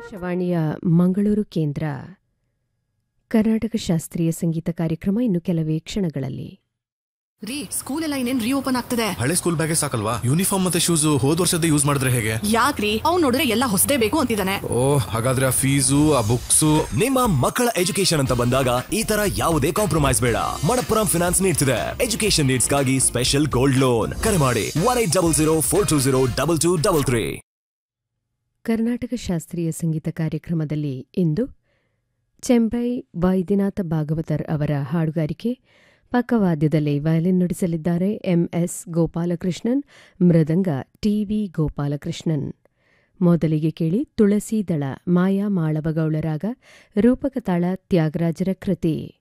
ಆಕಾಶವಾಣಿಯ ಮಂಗಳೂರು ಕೇಂದ್ರ ಕರ್ನಾಟಕ ಶಾಸ್ತ್ರೀಯ ಸಂಗೀತ ಕಾರ್ಯಕ್ರಮ ಇನ್ನು ಕೆಲವೇ ಕ್ಷಣಗಳಲ್ಲಿ ರೀ ಸ್ಕೂಲ್ ಎಲ್ಲ ಇನ್ನೇನ್ ರೀಓಪನ್ ಆಗ್ತದೆ ಹಳೆ ಸ್ಕೂಲ್ ಬ್ಯಾಗೇ ಸಾಕಲ್ವಾ ಯೂನಿಫಾರ್ಮ್ ಮತ್ತೆ ಶೂಸ್ ಹೋದ್ ವರ್ಷದ ಯೂಸ್ ಮಾಡಿದ್ರೆ ಹೇಗೆ ಯಾಕ್ರಿ ಅವ್ನ್ ನೋಡಿದ್ರೆ ಎಲ್ಲ ಹೊಸದೇ ಬೇಕು ಅಂತಿದ್ದಾನೆ ಓ ಹಾಗಾದ್ರೆ ಆ ಫೀಸು ಆ ಬುಕ್ಸು ನಿಮ್ಮ ಮಕ್ಕಳ ಎಜುಕೇಶನ್ ಅಂತ ಬಂದಾಗ ಈ ತರ ಯಾವುದೇ ಕಾಂಪ್ರಮೈಸ್ ಬೇಡ ಮಣಪ್ಪುರಂ ಫಿನಾನ್ಸ್ ನೀಡ್ತಿದೆ ಎಜುಕೇಶನ್ ನೀಡ್ಸ್ಗಾಗಿ ಸ್ಪೆಷಲ್ ಗೋಲ್ಡ್ ಲೋನ್ ಕರೆ ಮಾಡಿ one eight double zero four two zero double two double three Karnataka ಶಾಸ್ತ್ರೀಯ ಸಂಗೀತ ಕಾರ್ಯಕ್ರಮದಲ್ಲಿ ಇಂದು ಚೆಂಬೈ ವೈದ್ಯನಾಥ ಭಾಗವತರ್ ಅವರ ಹಾಡುಗಾರಿಕೆ ಪಕ್ಕವಾದ್ಯದಲ್ಲಿ ವಯಲಿನ್ ನುಡಿಸಲಿದ್ದಾರೆ ಎಂಎಸ್ ಗೋಪಾಲಕೃಷ್ಣನ್ ಮೃದಂಗ ಟಿವಿ ಗೋಪಾಲಕೃಷ್ಣನ್ ಮೊದಲಿಗೆ ಕೇಳಿ ತುಳಸಿ ದಳ ಮಾಯಾ ಮಾಳವಗೌಳರಾಗ ರೂಪಕ ತಾಳ ತ್ಯಾಗರಾಜರ ಕೃತಿ